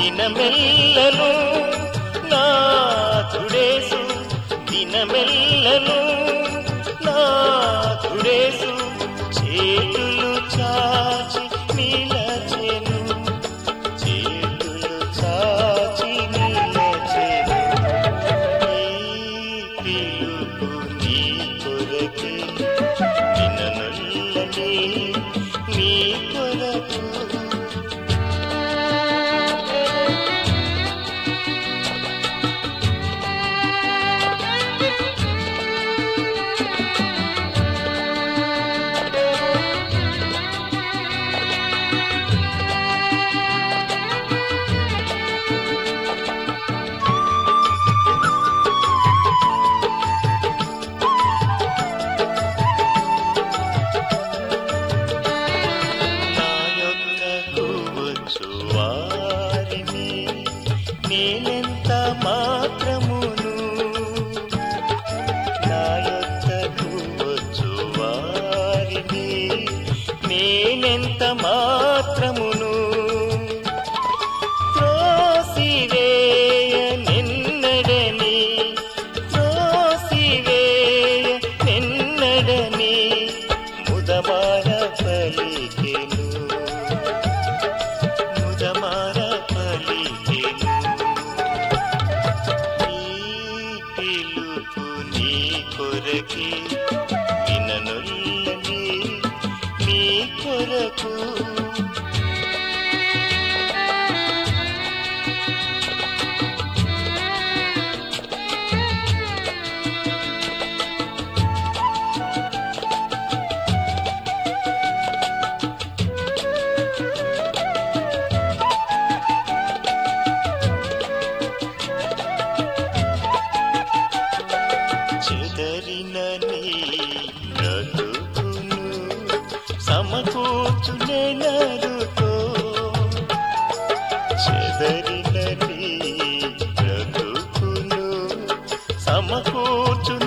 దినమెల్లను నాథుడేసు దినమెల్లను నాథుడేసు చేతులు చాచి నిలచెను చేతులు చాచి నిలచెను ఈ పిలుపు నీ కొరకే దిననొల్లని నీ కొరకు నా యొక్కకు వచ్చు వారిని నేనెంత మాత్రమును నా యొక్కకు వచ్చు వారిని నేనెంత మాత్రమును త్రోసివేయ నిన్నడని త్రోసివేయ నిన్నడని ముదమార పలికెను ముదమార పలికెను ఈ పిలుపు నీ కొరకే విననుల్లని నీ కొరకు చెదరిన నీ బ్రతుకును సమకూర్చునెనరుతో చెదరిన నీ బ్రతుకును సమకూర్చు